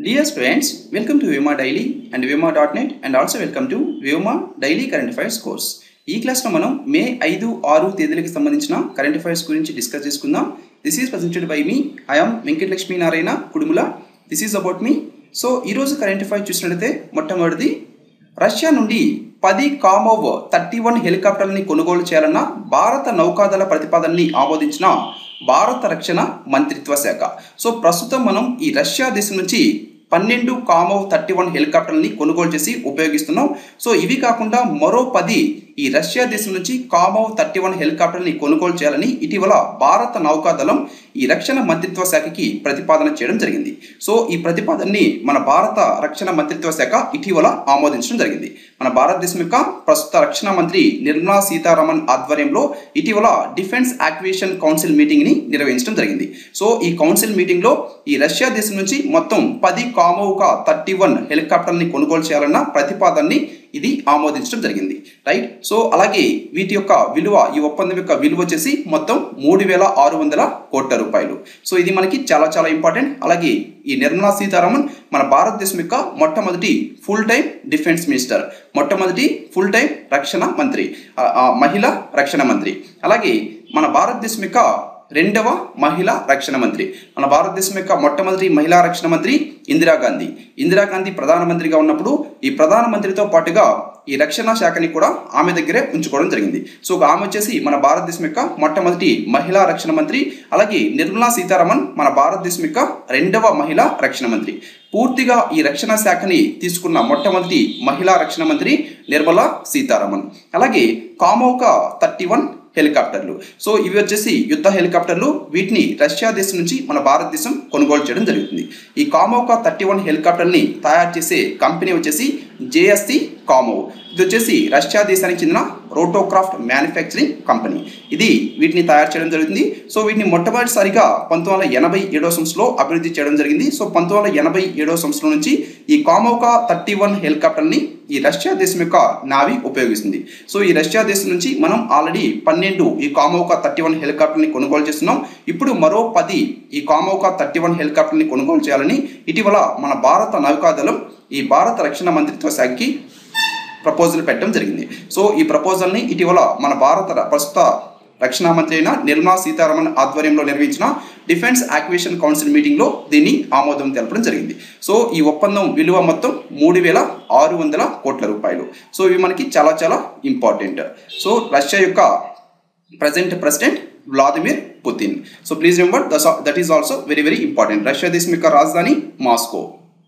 Dear students, welcome to Vyoma Daily and Vyoma.net and also welcome to Vyoma Daily Current Affairs course. ఈ క్లాస్లో మనం మే ఐదు ఆరు తేదీలకు సంబంధించిన కరెంట్ అఫైర్స్ గురించి డిస్కస్ చేసుకుందాం this is presented by me I'm Venkata Lakshmi Narayana Kudumula this is about me so ఈరోజు కరెంట్ అఫైర్ చూసినట్లయితే మొట్టమొదటిది రష్యా నుండి పది కామోవ్ థర్టీ వన్ హెలికాప్టర్లని కొనుగోలు చేయాలన్న భారత నౌకాదళ ప్రతిపాదనని ఆమోదించిన భారత రక్షణ మంత్రిత్వ శాఖ సో ప్రస్తుతం మనం ఈ రష్యా దేశం నుంచి పన్నెండు కామోవ్ థర్టీ వన్ హెలికాప్టర్ని కొనుగోలు చేసి ఉపయోగిస్తున్నాం సో ఇవి కాకుండా మరో పది ఈ రష్యా దేశం నుంచి కామోవ్ థర్టీ వన్ హెలికాప్టర్ని కొనుగోలు చేయాలని ఇటీవల భారత నౌకాదళం ఈ రక్షణ మంత్రిత్వ శాఖకి ప్రతిపాదన చేయడం జరిగింది సో ఈ ప్రతిపాదనని మన భారత రక్షణ మంత్రిత్వ శాఖ ఇటీవల ఆమోదించడం జరిగింది మన భారతదేశం యొక్క ప్రస్తుత రక్షణ మంత్రి నిర్మలా సీతారామన్ ఆధ్వర్యంలో ఇటీవల డిఫెన్స్ యాక్వియేషన్ కౌన్సిల్ మీటింగ్ ని నిర్వహించడం జరిగింది సో ఈ కౌన్సిల్ మీటింగ్ లో ఈ రష్యా దేశం నుంచి మొత్తం పది కామోవ్గా థర్టీ వన్ హెలికాప్టర్ని కొనుగోలు చేయాలన్న ప్రతిపాదనని ఇది ఆమోదించడం జరిగింది రైట్ సో అలాగే వీటి యొక్క విలువ ఈ ఒప్పందం యొక్క విలువ వచ్చేసి మొత్తం మూడు వేల ఆరు వందల కోట్ల రూపాయలు సో ఇది మనకి చాలా చాలా ఇంపార్టెంట్ అలాగే ఈ నిర్మలా సీతారామన్ మన భారతదేశం యొక్క మొట్టమొదటి ఫుల్ టైం డిఫెన్స్ మినిస్టర్ మొట్టమొదటి ఫుల్ టైం రక్షణ మంత్రి ఆ, ఆ, మహిళా రక్షణ మంత్రి అలాగే మన భారతదేశం యొక్క రెండవ మహిళా రక్షణ మంత్రి మన భారతదేశం యొక్క మొట్టమొదటి మహిళా రక్షణ మంత్రి ఇందిరాగాంధీ ఇందిరాగాంధీ ప్రధానమంత్రిగా ఉన్నప్పుడు ఈ ప్రధానమంత్రితో పాటుగా ఈ రక్షణ శాఖని కూడా ఆమె దగ్గరే ఉంచుకోవడం జరిగింది సో ఆమె వచ్చేసి మన భారతదేశం యొక్క మొట్టమొదటి మహిళా రక్షణ మంత్రి అలాగే నిర్మలా సీతారామన్ మన భారతదేశం యొక్క రెండవ మహిళా రక్షణ మంత్రి పూర్తిగా ఈ రక్షణ శాఖని తీసుకున్న మొట్టమొదటి మహిళా రక్షణ మంత్రి నిర్మలా సీతారామన్ అలాగే కామోకా థర్టీ వన్ హెలికాప్టర్లు సో ఇవి వచ్చేసి యుద్ధ హెలికాప్టర్లు వీటిని రష్యా దేశం నుంచి మన భారతదేశం కొనుగోలు చేయడం జరుగుతుంది ఈ కామోకా థర్టీ వన్ హెలికాప్టర్ని తయారు చేసే కంపెనీ వచ్చేసి జేఎస్సి కామోవ్ ఇది వచ్చేసి రష్యా దేశానికి చెందిన రోటోక్రాఫ్ట్ మ్యానుఫ్యాక్చరింగ్ కంపెనీ ఇది వీటిని తయారు చేయడం జరుగుతుంది సో వీటిని మొట్టమొదటిసారిగా పంతొమ్మిది వందల ఎనభై ఏడో సంవత్సరంలో అభివృద్ధి చేయడం జరిగింది సో పంతొమ్మిది వందల ఎనభై ఏడో సంవత్సరం నుంచి ఈ కామోకా థర్టీ వన్ హెలికాప్టర్ని ఈ రష్యా దేశం యొక్క నావీ ఉపయోగిస్తుంది సో ఈ రష్యా దేశం నుంచి మనం ఆల్రెడీ పన్నెండు ఈ కామోకా థర్టీ వన్ హెలికాప్టర్ని కొనుగోలు చేస్తున్నాం ఇప్పుడు మరో పది ఈ కామోకా థర్టీ వన్ హెలికాప్టర్ని కొనుగోలు చేయాలని ఇటీవల మన భారత నౌకాదళం ఈ భారత రక్షణ మంత్రిత్వ శాఖకి ప్రపోజల్ పెట్టడం జరిగింది సో ఈ ప్రపోజల్ని ఇటీవల మన భారత ర- ప్రస్తుత రక్షణ మంత్రి అయిన నిర్మలా సీతారామన్ ఆధ్వర్యంలో నిర్వహించిన డిఫెన్స్ యాక్వియేషన్ కౌన్సిల్ మీటింగ్లో దీన్ని ఆమోదం తెలపడం జరిగింది సో ఈ ఒప్పందం విలువ మొత్తం మూడు వేల ఆరు వందల కోట్ల రూపాయలు సో ఇవి మనకి చాలా చాలా ఇంపార్టెంట్ సో రష్యా యొక్క present president Vladimir Putin so please remember that is also very very important Russia దేశం యొక్క రాజధాని మాస్కో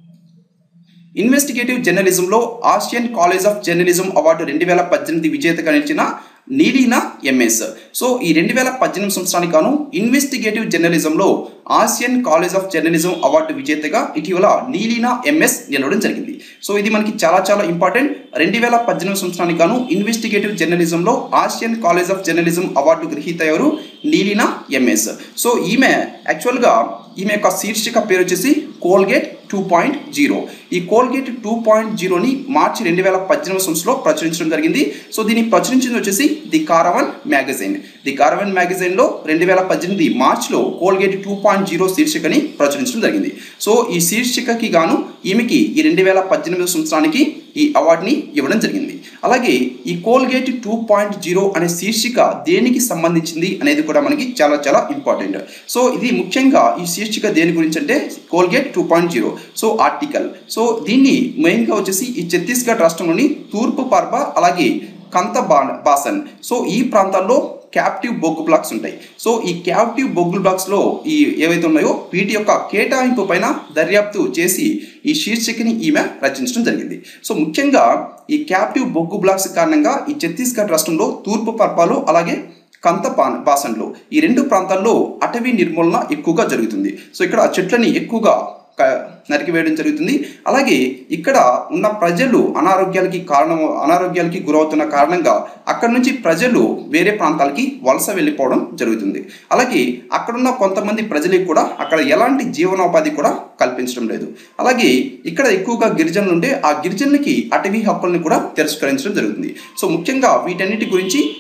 ఇన్వెస్టిగేటివ్ జర్నలిజంలో Asian college of journalism award రెండు వేల పద్దెనిమిది విజేతగా నిలిచిన నీలీనా ఎంఎస్ సో ఈ రెండు వేల పద్దెనిమిది సంవత్సరానికి గాను ఇన్వెస్టిగేటివ్ జర్నలిజంలో Asian college of journalism award విజేతగా ఇటీవల నీలీనా ఎంఎస్ నిలవడం జరిగింది సో ఇది మనకి చాలా చాలా ఇంపార్టెంట్ రెండు వేల పద్దెనిమిది సంవత్సరానికి గాను ఇన్వెస్టిగేటివ్ జర్నలిజంలో Asian college of journalism award గ్రహీత ఎవరు నీలీనా ఎంఎస్ సో ఈమె యాక్చువల్గా ఈమె యొక్క శీర్షిక పేరు వచ్చేసి కోల్గేట్ టూ పాయింట్ జీరో ఈ కోల్గేట్ టూ పాయింట్ జీరోని మార్చి రెండు వేల పద్దెనిమిది సంవత్సరంలో ప్రచురించడం జరిగింది సో దీన్ని ప్రచురించింది వచ్చేసి the Caravan magazine the Caravan మ్యాగజైన్లో రెండు వేల పద్దెనిమిది మార్చ్లో కోల్గేట్ టూ పాయింట్ జీరో శీర్షికని ప్రచురించడం జరిగింది సో ఈ శీర్షికకి గాను ఈమెకి ఈ రెండు వేల పద్దెనిమిది సంవత్సరానికి ఈ అవార్డుని ఇవ్వడం జరిగింది అలాగే ఈ కోల్గేట్ టూ పాయింట్ జీరో అనే శీర్షిక దేనికి సంబంధించింది అనేది కూడా మనకి చాలా చాలా ఇంపార్టెంట్ సో ఇది ముఖ్యంగా ఈ శీర్షిక దేని గురించి అంటే Colgate two point zero so article so దీన్ని మెయిన్గా వచ్చేసి ఈ ఛత్తీస్గఢ్ రాష్ట్రంలోని తూర్పు పర్బ అలాగే కంత బా బాసన్ సో ఈ ప్రాంతాల్లో క్యాప్టివ్ బొగ్గు బ్లాక్స్ ఉంటాయి సో ఈ క్యాప్టివ్ బొగ్గు బ్లాక్స్లో ఈ ఏవైతే ఉన్నాయో వీటి యొక్క కేటాయింపు పైన దర్యాప్తు చేసి ఈ శీర్షికని ఈమె రచించడం జరిగింది సో ముఖ్యంగా ఈ క్యాప్టివ్ బొగ్గు బ్లాక్స్ కారణంగా ఈ ఛత్తీస్గఢ్ రాష్ట్రంలో తూర్పు పర్పాలు అలాగే కంత పా- బాసన్లో ఈ రెండు ప్రాంతాల్లో అటవీ నిర్మూలన ఎక్కువగా జరుగుతుంది సో ఇక్కడ చెట్లని ఎక్కువగా క- నరికివేయడం జరుగుతుంది అలాగే ఇక్కడ ఉన్న ప్రజలు అనారోగ్యాలకి కారణం అనారోగ్యాలకి గురవుతున్న కారణంగా అక్కడ నుంచి ప్రజలు వేరే ప్రాంతాలకి వలస వెళ్ళిపోవడం జరుగుతుంది అలాగే అక్కడున్న కొంతమంది ప్రజలకు కూడా అక్కడ ఎలాంటి జీవనోపాధి కూడా కల్పించడం లేదు అలాగే ఇక్కడ ఎక్కువగా గిరిజనులు ఉంటే ఆ గిరిజనులకి అటవీ హక్కుల్ని కూడా తిరస్కరించడం జరుగుతుంది సో ముఖ్యంగా వీటన్నిటి గురించి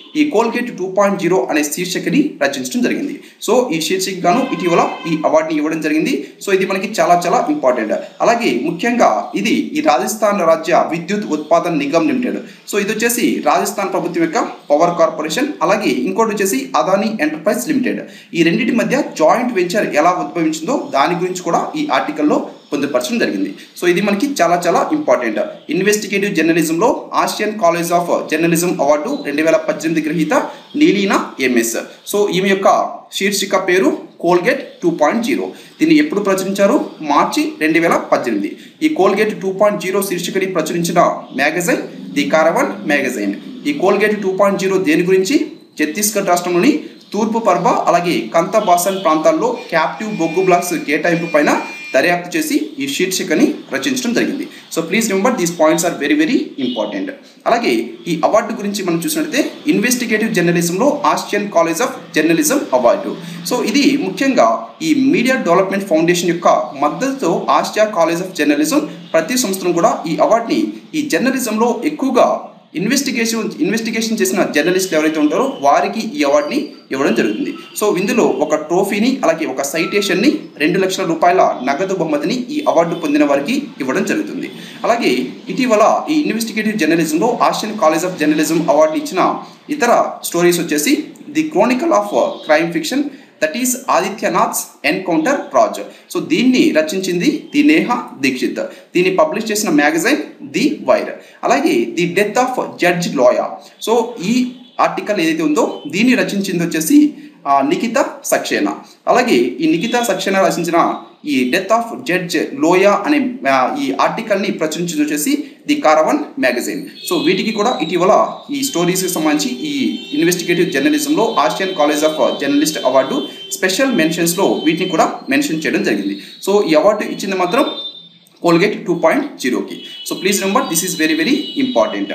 ఈ కోల్గేట్ టూ పాయింట్ జీరో అనే శీర్షికని రచించడం జరిగింది సో ఈ శీర్షిక గాను ఇటీవల ఈ అవార్డుని ఇవ్వడం జరిగింది సో ఇది మనకి చాలా చాలా ఇంపార్టెంట్ అలాగే ముఖ్యంగా ఇది ఈ రాజస్థాన్ రాజ్య విద్యుత్ ఉత్పాదన నిగమ్ లిమిటెడ్ సో ఇది వచ్చేసి రాజస్థాన్ ప్రభుత్వం యొక్క పవర్ కార్పొరేషన్ అలాగే ఇంకోటి వచ్చేసి అదానీ ఎంటర్ప్రైజ్ లిమిటెడ్ ఈ రెండింటి మధ్య జాయింట్ వెంచర్ ఎలా ఉద్భవించిందో దాని గురించి కూడా ఈ ఆర్టికల్లో పొందుపరచడం జరిగింది సో ఇది మనకి చాలా చాలా ఇంపార్టెంట్ ఇన్వెస్టిగేటివ్ జర్నలిజంలో Asian college of journalism award రెండు వేల పద్దెనిమిది గ్రహీత నీలీనా ఎంఎస్ సో ఈమె యొక్క శీర్షిక పేరు కోల్గేట్ టూ పాయింట్ జీరో దీన్ని ఎప్పుడు ప్రచురించారు మార్చి రెండు వేల పద్దెనిమిది ఈ కోల్గేట్ టూ పాయింట్ జీరో శీర్షికని ప్రచురించిన మ్యాగజైన్ ది కారవన్ మ్యాగజైన్ ఈ కోల్గేట్ టూ పాయింట్ జీరో దేని గురించి ఛత్తీస్గఢ్ రాష్ట్రంలోని తూర్పు పర్బ అలాగే కంతబాసన్ ప్రాంతాల్లో క్యాప్టివ్ బొగ్గు బ్లాక్స్ కేటాయింపు పైన దర్యాప్తు చేసి ఈ శీర్షికని రచించడం జరిగింది so please remember these points are very very important అలాగే ఈ అవార్డు గురించి మనం చూసినట్లయితే ఇన్వెస్టిగేటివ్ జర్నలిజంలో Austrian college of journalism award so ఇది ముఖ్యంగా ఈ మీడియా డెవలప్మెంట్ ఫౌండేషన్ యొక్క మద్దతుతో ఆస్ట్రియా కాలేజ్ ఆఫ్ జర్నలిజం ప్రతి సంవత్సరం కూడా ఈ అవార్డుని ఈ జర్నలిజంలో ఎక్కువగా ఇన్వెస్టిగేషన్ ఇన్వెస్టిగేషన్ చేసిన జర్నలిస్టులు ఎవరైతే ఉంటారో వారికి ఈ అవార్డుని ఇవ్వడం జరుగుతుంది సో ఇందులో ఒక ట్రోఫీని అలాగే ఒక సైటేషన్ని రెండు లక్షల రూపాయల నగదు బహుమతిని ఈ అవార్డు పొందిన వారికి ఇవ్వడం జరుగుతుంది అలాగే ఇటీవల ఈ ఇన్వెస్టిగేటివ్ జర్నలిజంలో Asian college of journalism award ఇచ్చిన ఇతర స్టోరీస్ వచ్చేసి the chronicle of crime fiction that is ఆదిత్యనాథ్స్ ఎన్కౌంటర్ రాజ్ సో దీన్ని రచించింది ది నేహ దీక్షిత్ దీన్ని పబ్లిష్ చేసిన మ్యాగజైన్ ది వైర్ అలాగే the death of judge Loya so ఈ ఆర్టికల్ ఏదైతే ఉందో దీన్ని రచించింది వచ్చేసి ఆ, నిఖిత సక్సేనా అలాగే ఈ నిఖిత సక్సేనా రచించిన ఈ డెత్ ఆఫ్ జడ్జ్ లోయా అనే ఆ, ఈ ఆర్టికల్ని ప్రచురించింది వచ్చేసి ది కారవన్ మ్యాగజైన్ సో వీటికి కూడా ఇటీవల ఈ స్టోరీస్కి సంబంధించి ఈ ఇన్వెస్టిగేటివ్ జర్నలిజంలో Asian college of journalist award special మెన్షన్స్లో వీటిని కూడా మెన్షన్ చేయడం జరిగింది సో ఈ అవార్డు ఇచ్చింది మాత్రం కోల్గేట్ టూ పాయింట్ జీరోకి so please remember this is very very important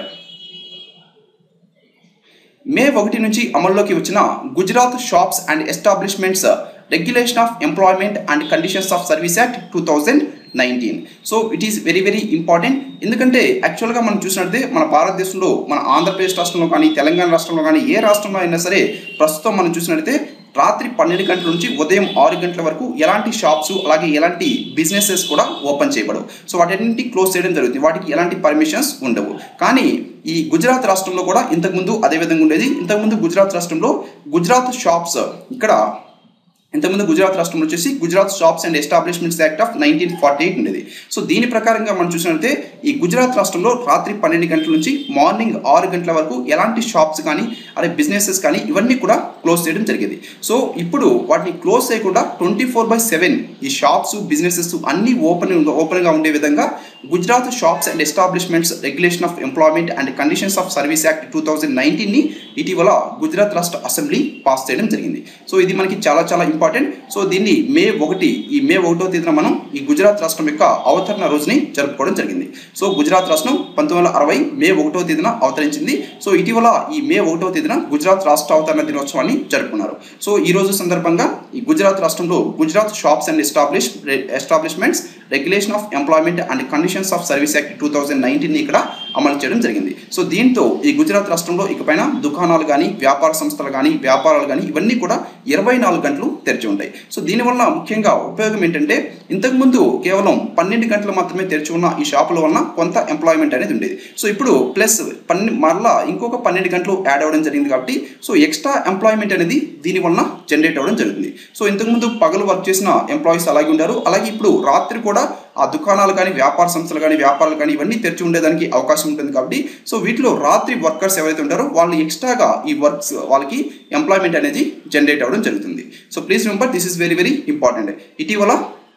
May ఒకటి నుంచి అమల్లోకి వచ్చిన Gujarat shops and establishments regulation of employment and conditions of service act two thousand nineteen so it is very very important ఎందుకంటే యాక్చువల్గా మనం చూసినట్లయితే మన భారతదేశంలో మన ఆంధ్రప్రదేశ్ రాష్ట్రంలో కానీ తెలంగాణ రాష్ట్రంలో కానీ ఏ రాష్ట్రంలో అయినా సరే ప్రస్తుతం మనం చూసినట్లయితే రాత్రి పన్నెండు గంటల నుంచి ఉదయం ఆరు గంటల వరకు ఎలాంటి షాప్స్ అలాగే ఎలాంటి బిజినెసెస్ కూడా ఓపెన్ చేయబడవు సో వాటన్నింటి క్లోజ్ చేయడం జరుగుతుంది వాటికి ఎలాంటి పర్మిషన్స్ ఉండవు కానీ ఈ గుజరాత్ రాష్ట్రంలో కూడా ఇంతకుముందు అదే విధంగా ఉండేది ఇంతకుముందు గుజరాత్ రాష్ట్రంలో గుజరాత్ షాప్స్ ఇక్కడ ఇంతకుముందు గుజరాత్ రాష్ట్రంలో వచ్చేసి Gujarat shops and establishments act of nineteen forty eight ఉండేది సో దీని ప్రకారంగా మనం చూసినట్లయితే ఈ గుజరాత్ రాష్ట్రంలో రాత్రి పన్నెండు గంటల నుంచి మార్నింగ్ ఆరు గంటల వరకు ఎలాంటి షాప్స్ కానీ అదే బిజినెసెస్ కానీ ఇవన్నీ కూడా క్లోజ్ చేయడం జరిగేది సో ఇప్పుడు వాటిని క్లోజ్ చేయకుండా ట్వంటీ ఫోర్ బై సెవెన్ ఈ షాప్స్ బిజినెసెస్ అన్నీ ఓపెన్ ఓపెన్గా ఉండే విధంగా Gujarat shops and establishments regulation of employment and conditions of service act two thousand నైన్టీన్ని ఇటీవల గుజరాత్ రాష్ట్ర అసెంబ్లీ పాస్ చేయడం జరిగింది సో ఇది మనకి చాలా చాలా ఇంపార్టెంట్ సో దీన్ని మే ఒకటి ఈ మే ఒకటో తేదీన మనం ఈ గుజరాత్ రాష్ట్రం యొక్క అవతరణ రోజుని జరుపుకోవడం జరిగింది సో గుజరాత్ రాష్ట్రం పంతొమ్మిది వందల అరవై మే ఒకటో తేదీన అవతరించింది సో ఇటీవల ఈ మే ఒకటో తేదీన గుజరాత్ రాష్ట్ర అవతరణ దినోత్సవాన్ని జరుపుకున్నారు సో ఈ రోజు సందర్భంగా ఈ గుజరాత్ రాష్ట్రంలో Gujarat shops and establish establishments regulation of employment and conditions of service act two thousand nineteen ఇక్కడ అమలు చేయడం జరిగింది సో దీంతో ఈ గుజరాత్ రాష్ట్రంలో ఇకపైన దుకాణాలు కానీ వ్యాపార సంస్థలు కానీ వ్యాపారాలు కానీ ఇవన్నీ కూడా ఇరవై నాలుగు గంటలు తెరిచి ఉంటాయి సో దీనివల్ల ముఖ్యంగా ఉపయోగం ఏంటంటే ఇంతకుముందు కేవలం పన్నెండు గంటలు మాత్రమే తెరిచి ఉన్న ఈ షాపుల వలన కొంత ఎంప్లాయ్మెంట్ అనేది ఉండేది సో ఇప్పుడు ప్లస్ పన్నె మరలా ఇంకొక పన్నెండు గంటలు యాడ్ అవ్వడం జరిగింది కాబట్టి సో ఎక్స్ట్రా ఎంప్లాయ్మెంట్ అనేది దీని వలన జనరేట్ అవ్వడం జరుగుతుంది సో ఇంతకుముందు పగలు వర్క్ చేసిన ఎంప్లాయీస్ అలాగే ఉంటారు అలాగే ఇప్పుడు రాత్రి కూడా ఆ దుకాణాలు కానీ వ్యాపార సంస్థలు కానీ వ్యాపారాలు కానీ ఇవన్నీ తెరిచి ఉండేదానికి అవకాశం ఉంటుంది కాబట్టి సో వీటిలో రాత్రి వర్కర్స్ ఎవరైతే ఉంటారో వాళ్ళు ఎక్స్ట్రాగా ఈ వర్క్స్ వాళ్ళకి ఎంప్లాయ్మెంట్ అనేది జనరేట్ అవ్వడం జరుగుతుంది so please remember this is very very important ఇటీవల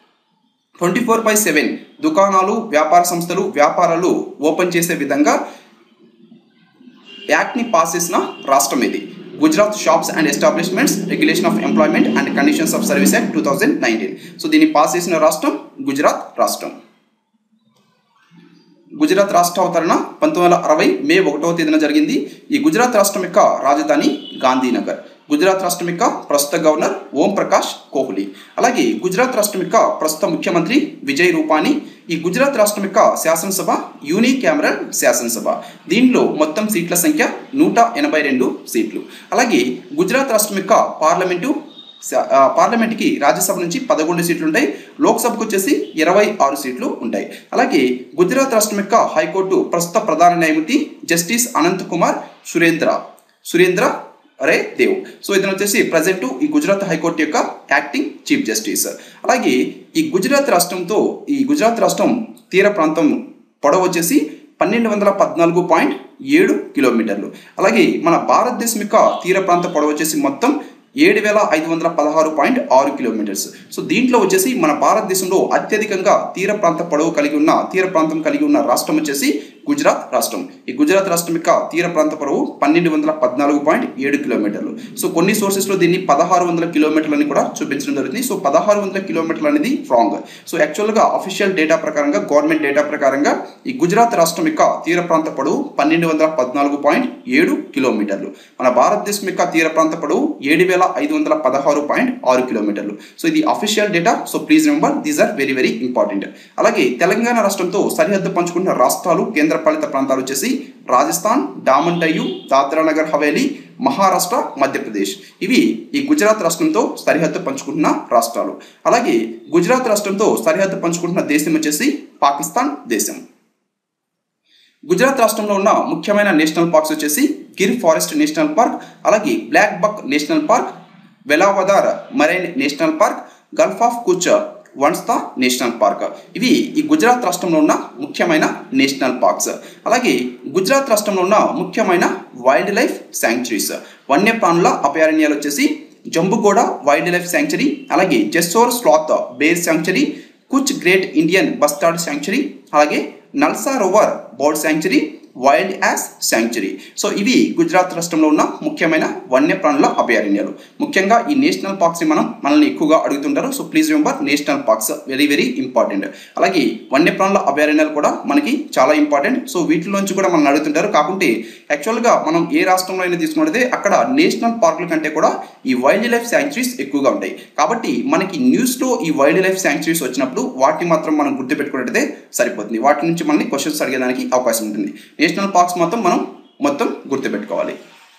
ట్వంటీ ఫోర్ బై సెవెన్ దుకాణాలు వ్యాపార సంస్థలు వ్యాపారాలు ఓపెన్ చేసే విధంగా యాక్ట్ని పాస్ చేసిన రాష్ట్రం ఇది Gujarat shops and establishments regulation of employment and conditions of service act two thousand nineteen so దీన్ని పాస్ చేసిన రాష్ట్రం గుజరాత్ రాష్ట్రం గుజరాత్ రాష్ట్ర అవతరణ పంతొమ్మిది వందల అరవై మే ఒకటవ తేదీన జరిగింది ఈ గుజరాత్ రాష్ట్రం యొక్క రాజధాని గాంధీనగర్ గుజరాత్ రాష్ట్రం యొక్క ప్రస్తుత గవర్నర్ ఓం ప్రకాష్ కోహ్లీ అలాగే గుజరాత్ రాష్ట్రం యొక్క ప్రస్తుత ముఖ్యమంత్రి విజయ్ రూపానీ ఈ గుజరాత్ రాష్ట్రం యొక్క శాసనసభ యూని క్యామరల్ శాసనసభ దీనిలో మొత్తం సీట్ల సంఖ్య నూట ఎనభై రెండు సీట్లు అలాగే గుజరాత్ రాష్ట్రం యొక్క పార్లమెంటు స- ఆ, పార్లమెంట్కి రాజ్యసభ నుంచి పదకొండు సీట్లు ఉంటాయి లోక్సభకు వచ్చేసి ఇరవై ఆరు సీట్లు ఉంటాయి అలాగే గుజరాత్ రాష్ట్రం యొక్క హైకోర్టు ప్రస్తుత ప్రధాన న్యాయమూర్తి జస్టిస్ అనంత్ కుమార్ సురేంద్ర సురేంద్ర అరే దేవ్ సో ఇతను వచ్చేసి ప్రజెంట్ ఈ గుజరాత్ హైకోర్టు యొక్క యాక్టింగ్ చీఫ్ జస్టిస్ అలాగే ఈ గుజరాత్ రాష్ట్రంతో ఈ గుజరాత్ రాష్ట్రం తీర ప్రాంతం పొడవు వచ్చేసి పన్నెండు వందల పద్నాలుగు పాయింట్ ఏడు కిలోమీటర్లు అలాగే మన భారతదేశం యొక్క తీర ప్రాంత పొడవు వచ్చేసి మొత్తం ఏడు వేల ఐదు వందల పదహారు పాయింట్ ఆరు కిలోమీటర్స్ సో దీంట్లో వచ్చేసి మన భారతదేశంలో అత్యధికంగా తీర ప్రాంత పొడవు కలిగి ఉన్న తీర ప్రాంతం కలిగి ఉన్న రాష్ట్రం వచ్చేసి గుజరాత్ రాష్ట్రం ఈ గుజరాత్ రాష్ట్రం యొక్క తీర ప్రాంత పొడవు పన్నెండు వందల పద్నాలుగు పాయింట్ ఏడు కిలోమీటర్లు సో కొన్ని సోర్సెస్లో దీన్ని పదహారు వందల కిలోమీటర్లు అని కూడా చూపించడం జరుగుతుంది సో పదహారు వందల కిలోమీటర్లు అనేది రాంగ్ సో యాక్చువల్గా అఫీషియల్ డేటా ప్రకారంగా గవర్నమెంట్ డేటా ప్రకారంగా ఈ గుజరాత్ రాష్ట్రం యొక్క తీర ప్రాంత పొడవు పన్నెండు వందల పద్నాలుగు పాయింట్ ఏడు కిలోమీటర్లు మన భారతదేశం యొక్క తీర ప్రాంత పొడవు ఏడు వేల ఐదు వందల పదహారు పాయింట్ ఆరు కిలోమీటర్లు సో ఇది official data so please remember these are very very important అలాగే తెలంగాణ రాష్ట్రంతో సరిహద్దు పంచుకున్న రాష్ట్రాలు కేంద్రపాలిత ప్రాంతాలు వచ్చేసి రాజస్థాన్ డామన్ డయ్యూ దాద్రా నగర్ హవేలీ మహారాష్ట్ర మధ్యప్రదేశ్ ఇవి ఈ గుజరాత్ రాష్ట్రంతో సరిహద్దు పంచుకుంటున్న రాష్ట్రాలు అలాగే గుజరాత్ రాష్ట్రంతో సరిహద్దు పంచుకుంటున్న దేశం వచ్చేసి పాకిస్తాన్ దేశం గుజరాత్ రాష్ట్రంలో ఉన్న ముఖ్యమైన నేషనల్ పార్క్స్ వచ్చేసి గిర్ ఫారెస్ట్ నేషనల్ పార్క్ అలాగే black buck national park Velavadar marine national park gulf of Kutch Vansda national park ఇవి ఈ గుజరాత్ రాష్ట్రంలో ఉన్న ముఖ్యమైన నేషనల్ పార్క్స్ అలాగే గుజరాత్ రాష్ట్రంలో ఉన్న ముఖ్యమైన వైల్డ్ లైఫ్ శాంక్చురీస్ వన్యప్రాణుల అభయారణ్యాలు వచ్చేసి జంబుగోడ వైల్డ్ లైఫ్ శాంక్చురీ అలాగే Jessore sloth bear sanctuary Kutch great Indian bustard sanctuary అలాగే Nalsarovar bird sanctuary wild ass sanctuary so ఇవి గుజరాత్ రాష్ట్రంలో ఉన్న ముఖ్యమైన వన్యప్రాణుల అభయారణ్యాలు ముఖ్యంగా ఈ నేషనల్ పార్క్స్ని మనం మనల్ని ఎక్కువగా అడుగుతుంటారు so please remember national parks very very important అలాగే వన్యప్రాణుల అభయారణ్యాలు కూడా మనకి చాలా ఇంపార్టెంట్ సో వీటిలోంచి కూడా మనం అడుగుతుంటారు కాకుంటే యాక్చువల్గా మనం ఏ రాష్ట్రంలో అయినా తీసుకున్నట్లయితే అక్కడ నేషనల్ పార్కుల కంటే కూడా ఈ వైల్డ్ లైఫ్ శాంక్చురీస్ ఎక్కువగా ఉంటాయి కాబట్టి మనకి న్యూస్లో ఈ వైల్డ్ లైఫ్ శాంక్చురీస్ వచ్చినప్పుడు వాటిని మాత్రం మనం గుర్తుపెట్టుకున్నట్టయితే సరిపోతుంది వాటి నుంచి మనల్ని క్వశ్చన్స్ అడిగేదానికి అవకాశం ఉంటుంది నేషనల్ పార్క్స్ మొత్తం మనం మొత్తం గుర్తుపెట్టుకోవాలి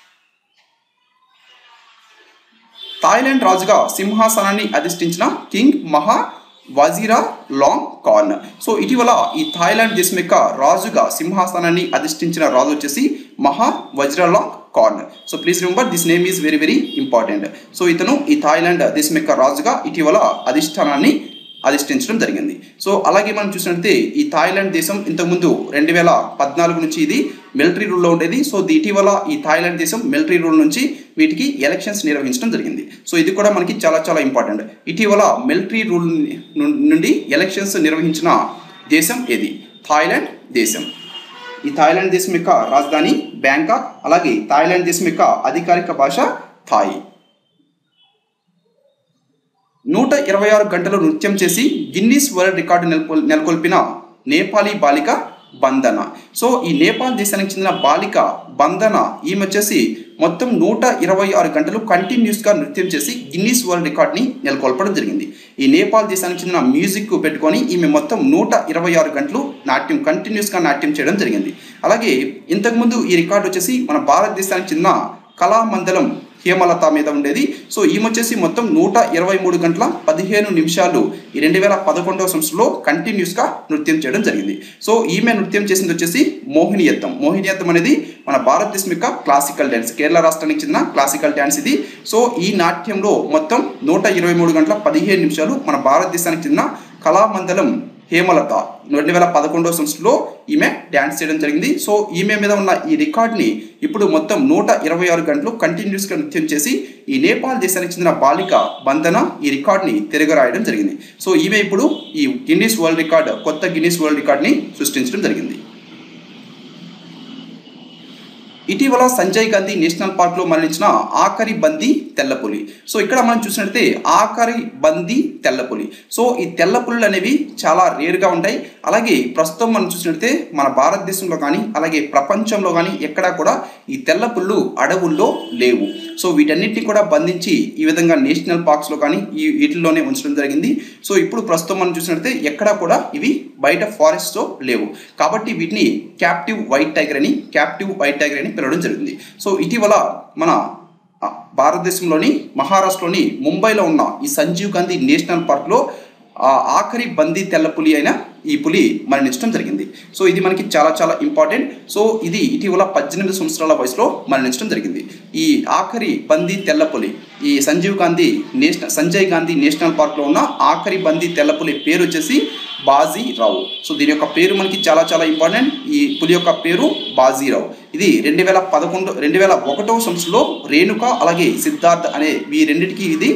థాయిలాండ్ రాజుగా సింహాసనాన్ని అధిష్ఠించిన కింగ్ మహా వజీరా లాంగ్ కార్న్ సో ఇటీవల ఈ థాయిలాండ్ దేశం యొక్క రాజుగా సింహాసనాన్ని అధిష్ఠించిన రాజు వచ్చేసి Maha Vajiralongkorn so please remember this name is very very important so ఇతను ఈ థాయిలాండ్ దేశం యొక్క రాజుగా ఇటీవల అధిష్టానాన్ని అధిష్ఠించడం జరిగింది సో అలాగే మనం చూసినట్లయితే ఈ థాయిలాండ్ దేశం ఇంతకుముందు రెండు వేల పద్నాలుగు నుంచి ఇది మిలిటరీ రూల్లో ఉండేది సో ఇది ఇటీవల ఈ థాయిలాండ్ దేశం మిలిటరీ రూల్ నుంచి వీటికి ఎలక్షన్స్ నిర్వహించడం జరిగింది సో ఇది కూడా మనకి చాలా చాలా ఇంపార్టెంట్ ఇటీవల మిలిటరీ రూల్ నుండి ఎలక్షన్స్ నిర్వహించిన దేశం ఏది థాయిలాండ్ దేశం ఈ థాయిలాండ్ దేశం యొక్క రాజధాని బ్యాంకాక్ అలాగే థాయిలాండ్ దేశం యొక్క అధికారిక భాష థాయి నూట ఇరవై ఆరు గంటలు నృత్యం చేసి గిన్నీస్ వరల్డ్ రికార్డు నెలకొల్ నెలకొల్పిన నేపాలీ బాలిక బంధన సో ఈ నేపాల్ దేశానికి చెందిన బాలిక బంధన ఈమె వచ్చేసి మొత్తం నూట ఇరవై ఆరు గంటలు కంటిన్యూస్గా నృత్యం చేసి గిన్నీస్ వరల్డ్ రికార్డ్ని నెలకొల్పడం జరిగింది ఈ నేపాల్ దేశానికి చెందిన మ్యూజిక్ పెట్టుకొని ఈమె మొత్తం నూట ఇరవై ఆరు గంటలు నాట్యం కంటిన్యూస్గా నాట్యం చేయడం జరిగింది అలాగే ఇంతకుముందు ఈ రికార్డు వచ్చేసి మన భారతదేశానికి చెందిన కళామందలం హేమలత మీద ఉండేది సో ఈమె వచ్చేసి మొత్తం నూట ఇరవై మూడు గంటల పదిహేను నిమిషాలు ఈ రెండు వేల పదకొండవ సంవత్సరంలో కంటిన్యూస్గా నృత్యం చేయడం జరిగింది సో ఈమె నృత్యం చేసింది వచ్చేసి మోహినియత్తం మోహినియత్తం అనేది మన భారతదేశం యొక్క క్లాసికల్ డ్యాన్స్ కేరళ రాష్ట్రానికి చెందిన క్లాసికల్ డ్యాన్స్ ఇది సో ఈ నాట్యంలో మొత్తం నూట ఇరవై మూడు గంటల పదిహేను నిమిషాలు మన భారతదేశానికి చెందిన కళామందలం హేమలత రెండు వేల పదకొండవ సంవత్సరంలో ఈమె డ్యాన్స్ చేయడం జరిగింది సో ఈమె మీద ఉన్న ఈ రికార్డ్ని ఇప్పుడు మొత్తం నూట ఇరవై ఆరు గంటలు కంటిన్యూస్గా నృత్యం చేసి ఈ నేపాల్ దేశానికి చెందిన బాలిక బంధన ఈ రికార్డ్ని తిరగరాయడం జరిగింది సో ఈమె ఇప్పుడు ఈ గిన్నీస్ వరల్డ్ రికార్డ్ కొత్త గిన్నీస్ వరల్డ్ రికార్డ్ని సృష్టించడం జరిగింది ఇటీవల సంజయ్ గాంధీ నేషనల్ పార్క్లో మరణించిన ఆఖరి బందీ తెల్లపులి సో ఇక్కడ మనం చూసినట్లయితే ఆఖరి బందీ తెల్లపులి సో ఈ తెల్లపులులు అనేవి చాలా రేర్గా ఉంటాయి అలాగే ప్రస్తుతం మనం చూసినట్లయితే మన భారతదేశంలో కానీ అలాగే ప్రపంచంలో కానీ ఎక్కడా కూడా ఈ తెల్లపుళ్ళు అడవుల్లో లేవు సో వీటన్నిటిని కూడా బంధించి ఈ విధంగా నేషనల్ పార్క్స్లో కానీ ఈ వీటిల్లోనే ఉంచడం జరిగింది సో ఇప్పుడు ప్రస్తుతం మనం చూసినట్లయితే ఎక్కడా కూడా ఇవి బయట ఫారెస్ట్తో లేవు కాబట్టి వీటిని క్యాప్టివ్ వైట్ టైగర్ అని క్యాప్టివ్ వైట్ టైగర్ అని పిలవడం జరిగింది సో ఇటీవల మన ఆ, భారతదేశంలోని మహారాష్ట్రలోని ముంబైలో ఉన్న ఈ సంజీవ్ గాంధీ నేషనల్ పార్క్లో ఆ ఆఖరి బందీ తెల్ల పులి అయిన ఈ పులి మరణించడం జరిగింది సో ఇది మనకి చాలా చాలా ఇంపార్టెంట్ సో ఇది ఇటీవల పద్దెనిమిది సంవత్సరాల వయసులో మరణించడం జరిగింది ఈ ఆఖరి బందీ తెల్ల పులి ఈ సంజీవ్ గాంధీ నేషనల్ సంజయ్ గాంధీ నేషనల్ పార్క్లో ఉన్న ఆఖరి బందీ తెల్ల పులి పేరు వచ్చేసి బాజీరావు సో దీని యొక్క పేరు మనకి చాలా చాలా ఇంపార్టెంట్ ఈ పులి యొక్క పేరు బాజీరావు ఇది రెండు వేల పదకొండు రెండు వేల ఒకటో సంవత్సరంలో రేణుక అలాగే సిద్ధార్థ్ అనే ఈ రెండింటికి ఇది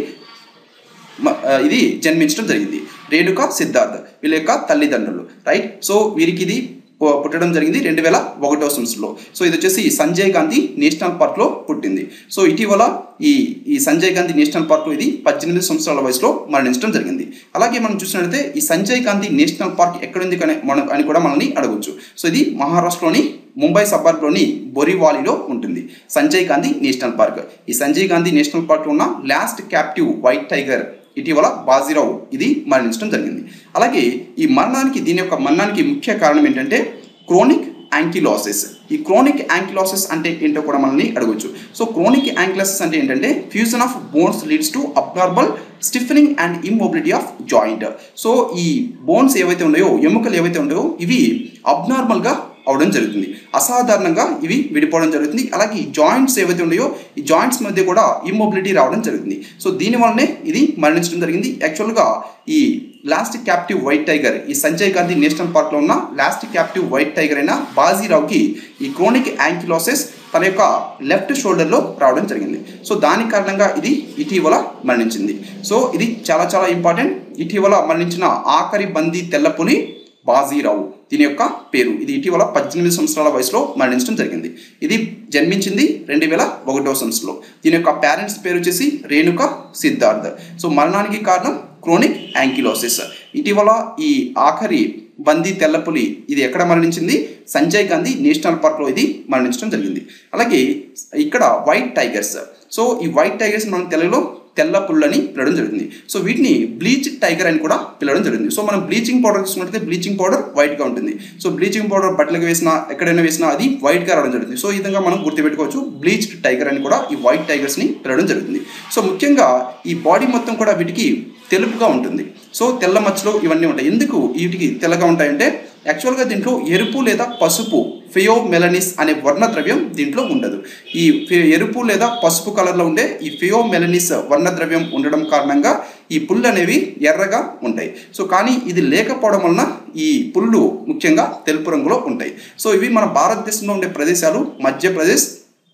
మ- ఆ, ఇది జన్మించడం జరిగింది రేణుక సిద్ధార్థ్ వీళ్ళ యొక్క తల్లిదండ్రులు రైట్ సో వీరికి ఇది పు- పుట్టడం జరిగింది రెండు వేల ఒకటో సంవత్సరంలో సో ఇది వచ్చేసి సంజయ్ గాంధీ నేషనల్ పార్క్లో పుట్టింది సో ఇటీవల ఈ ఈ సంజయ్ గాంధీ నేషనల్ పార్క్లో ఇది పద్దెనిమిది సంవత్సరాల వయసులో మరణించడం జరిగింది అలాగే మనం చూసినట్లయితే ఈ సంజయ్ గాంధీ నేషనల్ పార్క్ ఎక్కడుంది కనే మన అని కూడా మనల్ని అడగొచ్చు సో ఇది మహారాష్ట్రలోని ముంబై సబర్బ్లోని బొరివాలిలో ఉంటుంది సంజయ్ గాంధీ నేషనల్ పార్క్ ఈ సంజయ్ గాంధీ నేషనల్ పార్క్లో ఉన్న లాస్ట్ క్యాప్టివ్ వైట్ టైగర్ ఇటీవల బాజీరావు ఇది మరణించడం జరిగింది అలాగే ఈ మరణానికి దీని యొక్క మరణానికి ముఖ్య కారణం ఏంటంటే క్రోనిక్ యాంకిలాసిస్ ఈ క్రోనిక్ యాంకిలాసిస్ అంటే ఏంటో కూడా మనల్ని అడగొచ్చు సో క్రోనిక్ యాంకిలాసిస్ అంటే ఏంటంటే fusion of bones leads to abnormal stiffening and immobility of joint so ఈ బోన్స్ ఏవైతే ఉన్నాయో ఎముకలు ఏవైతే ఉన్నాయో ఇవి అబ్నార్మల్గా అవడం జరుగుతుంది అసాధారణంగా ఇవి విడిపోవడం జరుగుతుంది అలాగే ఈ జాయింట్స్ ఏవైతే ఉన్నాయో ఈ జాయింట్స్ మధ్య కూడా ఇమ్మొబిలిటీ రావడం జరుగుతుంది సో దీని వల్లనే ఇది మరణించడం జరిగింది యాక్చువల్గా ఈ లాస్ట్ క్యాప్టివ్ వైట్ టైగర్ ఈ సంజయ్ గాంధీ నేషనల్ పార్క్లో ఉన్న లాస్ట్ క్యాప్టివ్ వైట్ టైగర్ అయిన బాజీరావుకి ఈ క్రోనిక్ యాంకిలోసిస్ తన యొక్క లెఫ్ట్ షోల్డర్లో రావడం జరిగింది సో దాని కారణంగా ఇది ఇటీవల మరణించింది సో ఇది చాలా చాలా ఇంపార్టెంట్ ఇటీవల మరణించిన ఆఖరి బందీ తెల్లపులి బాజీరావు దీని యొక్క పేరు ఇది ఇటీవల పద్దెనిమిది సంవత్సరాల వయసులో మరణించడం జరిగింది ఇది జన్మించింది రెండు వేల ఒకటో సంవత్సరంలో దీని యొక్క పేరెంట్స్ పేరు వచ్చేసి రేణుక సిద్ధార్థ్ సో మరణానికి కారణం క్రోనిక్ యాంకిలోసిస్ ఇటీవల ఈ ఆఖరి బందీ తెల్లపులి ఇది ఎక్కడ మరణించింది సంజయ్ గాంధీ నేషనల్ పార్క్లో ఇది మరణించడం జరిగింది అలాగే ఇక్కడ వైట్ టైగర్స్ సో ఈ వైట్ టైగర్స్ మనం తెలుగులో తెల్ల పుల్లని పిలవడం జరుగుతుంది సో వీటిని బ్లీచ్ టైగర్ అని కూడా పిలవడం జరుగుతుంది సో మనం బ్లీచింగ్ పౌడర్ తీసుకున్నట్లయితే బ్లీచింగ్ పౌడర్ వైట్గా ఉంటుంది సో బ్లీచింగ్ పౌడర్ బట్టలకు వేసినా ఎక్కడైనా వేసినా అది వైట్గా రావడం జరుగుతుంది సో ఈ విధంగా మనం గుర్తుపెట్టుకోవచ్చు బ్లీచ్డ్ టైగర్ అని కూడా ఈ వైట్ టైగర్స్ని పిలవడం జరుగుతుంది సో ముఖ్యంగా ఈ బాడీ మొత్తం కూడా వీటికి తెలుపుగా ఉంటుంది సో తెల్ల మచ్చలు ఇవన్నీ ఉంటాయి ఎందుకు వీటికి తెల్లగా ఉంటాయంటే యాక్చువల్గా దీంట్లో ఎరుపు లేదా పసుపు ఫియోమెలనిస్ అనే వర్ణద్రవ్యం దీంట్లో ఉండదు ఈ ఫి- ఎరుపు లేదా పసుపు కలర్లో ఉండే ఈ ఫియోమెలనిస్ వర్ణద్రవ్యం ఉండడం కారణంగా ఈ పుళ్ళు అనేవి ఎర్రగా ఉంటాయి సో కానీ ఇది లేకపోవడం వలన ఈ పుళ్ళు ముఖ్యంగా తెలుపు రంగులో ఉంటాయి సో ఇవి మన భారతదేశంలో ఉండే ప్రదేశాలు మధ్యప్రదేశ్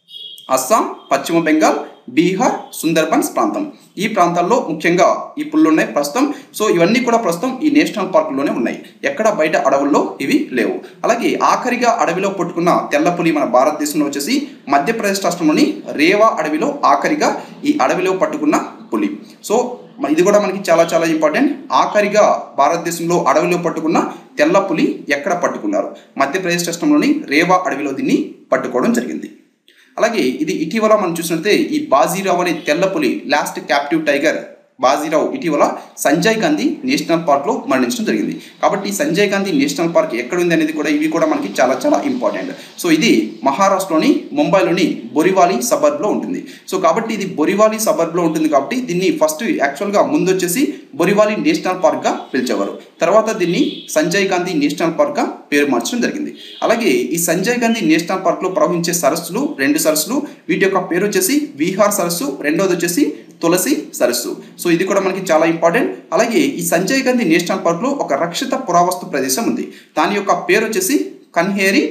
అస్సాం పశ్చిమ బెంగాల్ బీహార్ సుందర్బన్స్ ప్రాంతం ఈ ప్రాంతాల్లో ముఖ్యంగా ఈ పుళ్ళు ఉన్నాయి ప్రస్తుతం సో ఇవన్నీ కూడా ప్రస్తుతం ఈ నేషనల్ పార్కుల్లోనే ఉన్నాయి ఎక్కడ బయట అడవుల్లో ఇవి లేవు అలాగే ఆఖరిగా అడవిలో పట్టుకున్న తెల్ల పులి మన భారతదేశంలో వచ్చేసి మధ్యప్రదేశ్ రాష్ట్రంలోని రేవా అడవిలో ఆఖరిగా ఈ అడవిలో పట్టుకున్న పులి సో మ- ఇది కూడా మనకి చాలా చాలా ఇంపార్టెంట్ ఆఖరిగా భారతదేశంలో అడవిలో పట్టుకున్న తెల్ల పులి ఎక్కడ పట్టుకున్నారు మధ్యప్రదేశ్ రాష్ట్రంలోని రేవా అడవిలో దీన్ని పట్టుకోవడం జరిగింది అలాగే ఇది ఇటీవల మనం చూసినట్లయితే ఈ బాజీరావు అనే తెల్లపులి లాస్ట్ క్యాప్టివ్ టైగర్ బాజీరావు ఇటీవల సంజయ్ గాంధీ నేషనల్ పార్క్లో మరణించడం జరిగింది కాబట్టి ఈ సంజయ్ గాంధీ నేషనల్ పార్క్ ఎక్కడుంది అనేది కూడా ఇవి కూడా మనకి చాలా చాలా ఇంపార్టెంట్ సో ఇది మహారాష్ట్రలోని ముంబైలోని బొరివాలి సబర్బ్లో ఉంటుంది సో కాబట్టి ఇది బొరివాలి సబర్బ్లో ఉంటుంది కాబట్టి దీన్ని ఫస్ట్ యాక్చువల్గా ముందు వచ్చేసి బొరివాలి నేషనల్ పార్క్గా పిలిచేవారు తర్వాత దీన్ని సంజయ్ గాంధీ నేషనల్ పార్క్గా పేరు మార్చడం జరిగింది అలాగే ఈ సంజయ్ గాంధీ నేషనల్ పార్క్లో ప్రవహించే సరస్సులు రెండు సరస్సులు వీటి యొక్క పేరు వచ్చేసి విహార్ సరస్సు రెండోది వచ్చేసి తులసి సరస్సు సో ఇది కూడా మనకి చాలా ఇంపార్టెంట్ అలాగే ఈ సంజయ్ గాంధీ నేషనల్ పార్క్లో ఒక రక్షిత పురావస్తు ప్రదేశం ఉంది దాని యొక్క పేరు వచ్చేసి కన్హేరి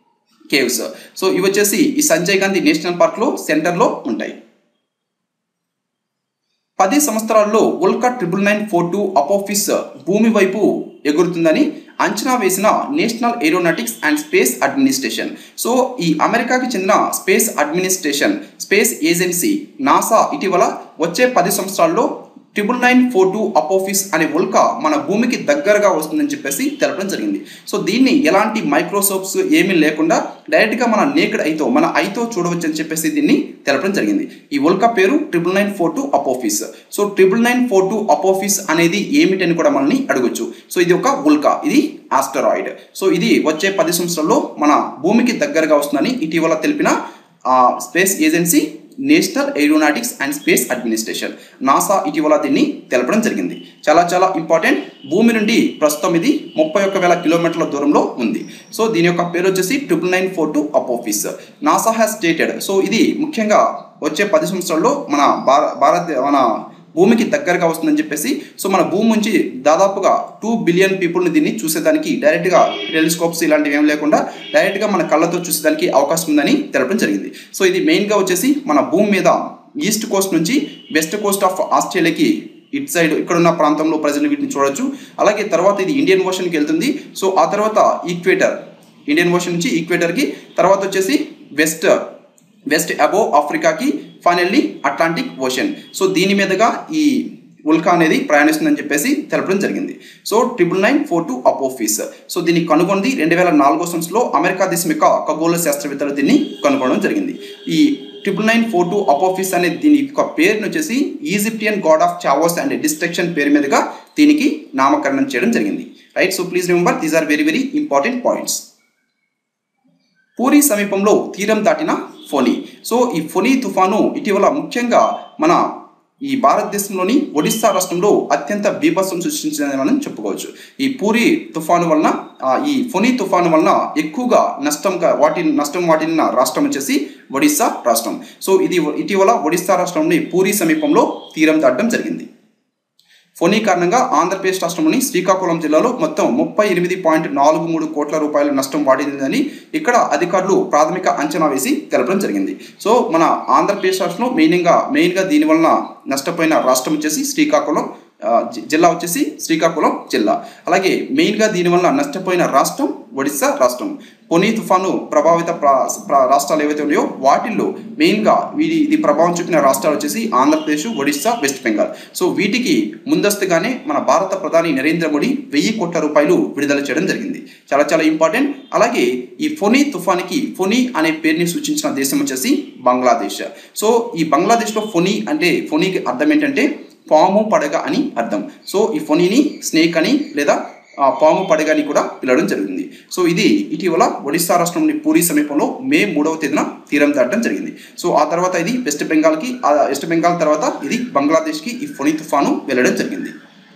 కేవ్స్ సో ఇవి వచ్చేసి ఈ సంజయ్ గాంధీ నేషనల్ పార్క్లో సెంటర్లో ఉంటాయి పది సంవత్సరాల్లో ఉల్కా triple nine four two Apophis భూమి వైపు ఎగురుతుందని అంచనా వేసిన national aeronautics and space administration so ఈ అమెరికాకి చెందిన space administration space agency NASA ఇటీవల వచ్చే పది సంవత్సరాల్లో triple nine four two Apophis అనే ఉల్క మన భూమికి దగ్గరగా వస్తుందని చెప్పేసి తెలపడం జరిగింది సో దీన్ని ఎలాంటి మైక్రోసోప్స్ ఏమీ లేకుండా డైరెక్ట్గా మన నేకెడ్ ఐతో మన ఐతో చూడవచ్చు అని చెప్పేసి దీన్ని తెలపడం జరిగింది ఈ ఉల్క పేరు triple nine four two Apophis so triple nine four two Apophis అనేది ఏమిటని కూడా మనల్ని అడగొచ్చు సో ఇది ఒక ఉల్క ఇది ఆస్టరాయిడ్ సో ఇది వచ్చే పది సంవత్సరాల్లో మన భూమికి దగ్గరగా వస్తుందని ఇటీవల తెలిపిన space agency national aeronautics and space administration NASA ఇటీవల దీన్ని తెలపడం జరిగింది చాలా చాలా ఇంపార్టెంట్ భూమి నుండి ప్రస్తుతం ఇది ముప్పై ఒక్క వేల కిలోమీటర్ల దూరంలో ఉంది సో దీని యొక్క పేరు వచ్చేసి triple nine four two Apophis NASA has stated so ఇది ముఖ్యంగా వచ్చే పది సంవత్సరాల్లో మన భారత భారత మన భూమికి దగ్గరగా వస్తుందని చెప్పేసి సో మన భూమి నుంచి దాదాపుగా టూ బిలియన్ పీపుల్ని దీన్ని చూసేదానికి డైరెక్ట్గా టెలిస్కోప్స్ ఇలాంటివి ఏం లేకుండా డైరెక్ట్గా మన కళ్ళతో చూసేదానికి అవకాశం ఉందని తెలపడం జరిగింది సో ఇది మెయిన్గా వచ్చేసి మన భూమి మీద ఈస్ట్ కోస్ట్ నుంచి వెస్ట్ కోస్ట్ ఆఫ్ ఆస్ట్రేలియాకి ఇట్ సైడ్ ఇక్కడున్న ప్రాంతంలో ప్రజలు వీటిని చూడొచ్చు అలాగే తర్వాత ఇది ఇండియన్ ఓషన్కి వెళ్తుంది సో ఆ తర్వాత ఈక్వేటర్ ఇండియన్ ఓషన్ నుంచి ఈక్వేటర్కి తర్వాత వచ్చేసి వెస్ట్ వెస్ట్ అబోవ్ ఆఫ్రికాకి ఫైనల్లీ అట్లాంటిక్ ఓషన్ సో దీని మీదుగా ఈ ఉల్కా అనేది ప్రయాణిస్తుందని చెప్పేసి తెలపడం జరిగింది so triple nine four two Apophis so దీన్ని కనుగొంది రెండు వేల నాలుగో సంవత్సరంలో అమెరికా దేశం యొక్క ఖగోళ శాస్త్రవేత్తలు దీన్ని కనుగొనడం జరిగింది ఈ triple nine four two Apophis అనే దీని యొక్క పేరును వచ్చేసి Egyptian god of chaos and destruction పేరు మీదుగా దీనికి నామకరణం చేయడం జరిగింది right so please remember these are very very important points Puri సమీపంలో తీరం దాటిన ఫొని సో ఈ ఫొని తుఫాను ఇటీవల ముఖ్యంగా మన ఈ భారతదేశంలోని ఒడిస్సా రాష్ట్రంలో అత్యంత బీభత్సం సృష్టించిందని మనం చెప్పుకోవచ్చు ఈ పూరి తుఫాను వలన ఈ ఫొని తుఫాను వలన ఎక్కువగా నష్టంగా వాటి నష్టం వాటిన రాష్ట్రం వచ్చేసి ఒడిస్సా రాష్ట్రం సో ఇది ఇటీవల ఒడిస్సా రాష్ట్రంలోని పూరి సమీపంలో తీరం దాటడం జరిగింది ఫొని కారణంగా ఆంధ్రప్రదేశ్ రాష్ట్రంలోని శ్రీకాకుళం జిల్లాలో మొత్తం ముప్పై ఎనిమిది పాయింట్ నాలుగు మూడు కోట్ల రూపాయల నష్టం వాటిందని ఇక్కడ అధికారులు ప్రాథమిక అంచనా వేసి తెలపడం జరిగింది సో మన ఆంధ్రప్రదేశ్ రాష్ట్రంలో మెయిన్గా మెయిన్గా దీనివలన నష్టపోయిన రాష్ట్రం వచ్చేసి శ్రీకాకుళం జిల్లా వచ్చేసి శ్రీకాకుళం జిల్లా అలాగే మెయిన్గా దీనివల్ల నష్టపోయిన రాష్ట్రం ఒడిశా రాష్ట్రం పొని తుఫాను ప్రభావిత రాష్ట్రాలు ఏవైతే ఉన్నాయో వాటిల్లో మెయిన్గా వీడి ఇది ప్రభావం చూపిన రాష్ట్రాలు వచ్చేసి ఆంధ్రప్రదేశ్ ఒడిశా వెస్ట్ బెంగాల్ సో వీటికి ముందస్తుగానే మన భారత ప్రధాని నరేంద్ర మోడీ వెయ్యి కోట్ల రూపాయలు విడుదల చేయడం జరిగింది చాలా చాలా ఇంపార్టెంట్ అలాగే ఈ ఫొని తుఫానికి ఫొని అనే పేరుని సూచించిన దేశం వచ్చేసి బంగ్లాదేశ్ సో ఈ బంగ్లాదేశ్లో ఫొని అంటే ఫొనికి అర్థం ఏంటంటే పాము పడగ అని అర్థం సో ఈ ఫొనీని స్నేక్ అని లేదా పాము పడగ అని కూడా పిలవడం జరిగింది సో ఇది ఇటీవల ఒడిశా రాష్ట్రంలోని పూరి సమీపంలో మే మూడవ తేదీన తీరం దాటడం జరిగింది సో ఆ తర్వాత ఇది వెస్ట్ బెంగాల్కి వెస్ట్ బెంగాల్ తర్వాత ఇది బంగ్లాదేశ్కి ఈ ఫొని తుఫాను వెళ్ళడం జరిగింది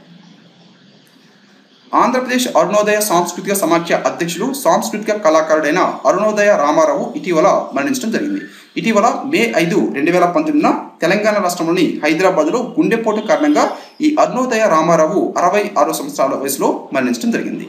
ఆంధ్రప్రదేశ్ అరుణోదయ సాంస్కృతిక సమాఖ్య అధ్యక్షులు సాంస్కృతిక కళాకారుడైన అరుణోదయ రామారావు ఇటీవల మరణించడం జరిగింది ఇటీవల మే ఐదు రెండు వేల పంతొమ్మిదిన తెలంగాణ రాష్ట్రంలోని హైదరాబాద్లో గుండెపోటు కారణంగా ఈ అరుణోదయ రామారావు అరవై ఆరు సంవత్సరాల వయసులో మరణించడం జరిగింది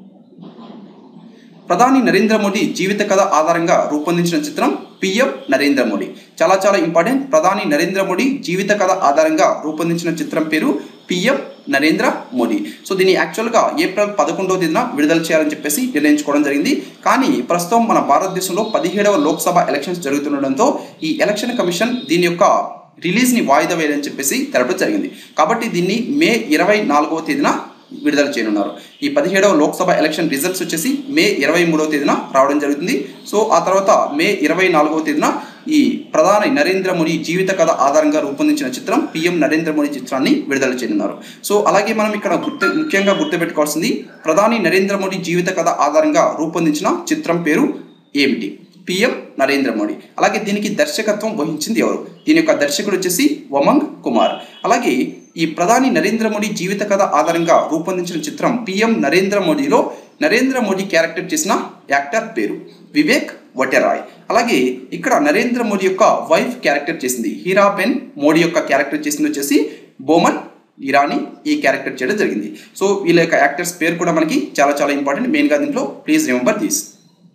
ప్రధాని నరేంద్ర మోడీ జీవిత కథ ఆధారంగా రూపొందించిన చిత్రం పిఎం నరేంద్ర మోడీ చాలా చాలా ఇంపార్టెంట్ ప్రధాని నరేంద్ర మోడీ జీవిత కథ ఆధారంగా రూపొందించిన చిత్రం పేరు పిఎం నరేంద్ర మోడీ సో దీన్ని యాక్చువల్గా ఏప్రిల్ పదకొండవ తేదీన విడుదల చేయాలని చెప్పేసి నిర్ణయించుకోవడం జరిగింది కానీ ప్రస్తుతం మన భారతదేశంలో పదిహేడవ లోక్సభ ఎలక్షన్స్ జరుగుతుండడంతో ఈ ఎలక్షన్ కమిషన్ దీని యొక్క రిలీజ్ని వాయిదా వేయాలని చెప్పేసి తెలపడం జరిగింది కాబట్టి దీన్ని మే ఇరవై నాలుగవ తేదీన విడుదల చేయనున్నారు ఈ పదిహేడవ లోక్సభ ఎలక్షన్ రిజల్ట్స్ వచ్చేసి మే ఇరవై మూడవ తేదీన రావడం జరుగుతుంది సో ఆ తర్వాత మే ఇరవై నాలుగవ తేదీన ఈ ప్రధాని నరేంద్ర మోడీ జీవిత కథ ఆధారంగా రూపొందించిన చిత్రం పిఎం నరేంద్ర మోడీ చిత్రాన్ని విడుదల చేయనున్నారు సో అలాగే మనం ఇక్కడ గుర్తు ముఖ్యంగా గుర్తుపెట్టుకోవాల్సింది ప్రధాని నరేంద్ర మోడీ జీవిత కథ ఆధారంగా రూపొందించిన చిత్రం పేరు ఏమిటి పిఎం నరేంద్ర మోడీ అలాగే దీనికి దర్శకత్వం వహించింది ఎవరు దీని యొక్క దర్శకుడు వచ్చేసి వమంగ్ కుమార్ అలాగే ఈ ప్రధాని నరేంద్ర మోడీ జీవిత కథ ఆధారంగా రూపొందించిన చిత్రం పిఎం నరేంద్ర మోడీలో నరేంద్ర మోడీ క్యారెక్టర్ చేసిన యాక్టర్ పేరు వివేక్ వటెరాయ్ అలాగే ఇక్కడ నరేంద్ర మోడీ యొక్క వైఫ్ క్యారెక్టర్ చేసింది హీరాబెన్ మోడీ యొక్క క్యారెక్టర్ చేసింది వచ్చేసి బోమన్ ఇరానీ ఈ క్యారెక్టర్ చేయడం జరిగింది సో వీళ్ళ యొక్క యాక్టర్స్ పేరు కూడా మనకి చాలా చాలా ఇంపార్టెంట్ మెయిన్గా దీంట్లో please remember these